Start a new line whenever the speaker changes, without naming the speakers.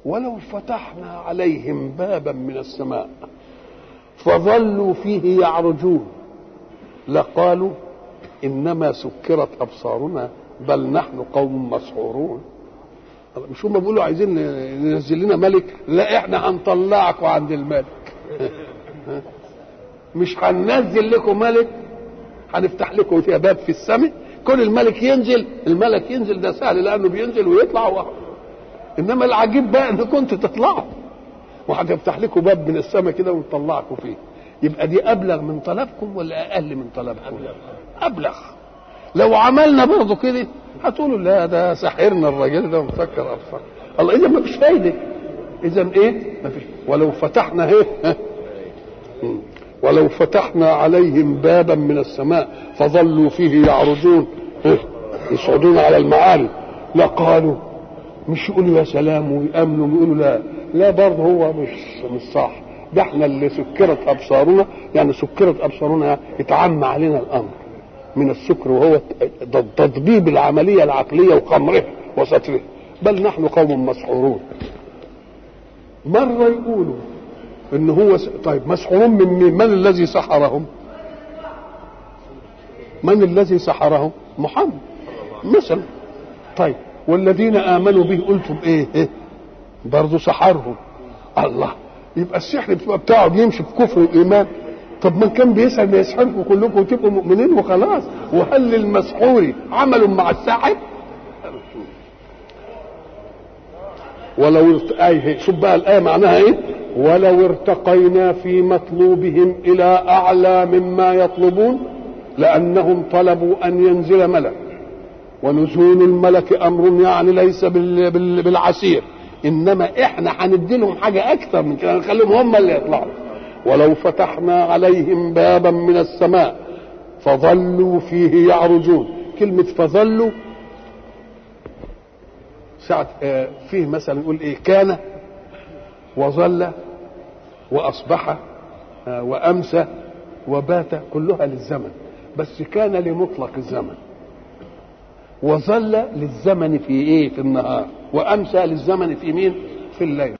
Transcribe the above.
ولو فتحنا عليهم بابا من السماء فظلوا فيه يعرجون لقالوا انما سكرت ابصارنا بل نحن قوم مسحورون مش هم بيقولوا عايزين ننزل لنا ملك لا احنا هنطلعكم عند الملك مش هننزل لكم ملك هنفتح لكم فيها باب في السماء كل الملك ينزل الملك ينزل ده سهل لانه بينزل ويطلع وهو. انما العجيب بقى ان كنتوا تطلعوا وهتفتح لكم باب من السماء كده ونطلعكم فيه يبقى دي ابلغ من طلبكم ولا اقل من طلبكم ابلغ لو عملنا برضه كده هتقولوا لا ده سحرنا الراجل ده ومسكر ابصار الله اذا ما فيش فايده اذا ايه ما فيش ولو فتحنا ايه ولو فتحنا عليهم بابا من السماء فظلوا فيه يعرجون يصعدون على المعالي لقالوا مش يقولوا يا سلام ويامنوا ويقولوا لا لا برضه هو مش مش صح ده احنا اللي سكرت ابصارنا يعني سكرت ابصارنا اتعمى علينا الامر من السكر وهو تضبيب العمليه العقليه وخمرها وسترها بل نحن قوم مسحورون مره يقولوا ان هو س... طيب مسحورون من مين؟ من الذي سحرهم؟ من الذي سحرهم؟ محمد مثلا طيب والذين امنوا به قلتم ايه؟ إيه؟ برضه سحرهم الله يبقى السحر بتبقى بتاعه بيمشي في كفر وايمان طب ما كان بيسحر بيسحركم كلكم وتبقوا مؤمنين وخلاص وهل للمسحور عمل مع الساحر؟ ولو ارت... آية شوف بقى الآية معناها إيه؟ ولو ارتقينا في مطلوبهم إلى أعلى مما يطلبون لأنهم طلبوا أن ينزل ملك ونزول الملك أمر يعني ليس بال... بال... بالعسير إنما إحنا هندي لهم حاجة أكثر من كده نخليهم هم اللي يطلعوا ولو فتحنا عليهم بابا من السماء فظلوا فيه يعرجون كلمة فظلوا ساعة فيه مثلا نقول ايه كان وظل واصبح وامسى وبات كلها للزمن بس كان لمطلق الزمن وظل للزمن في ايه في النهار وامسى للزمن في مين في الليل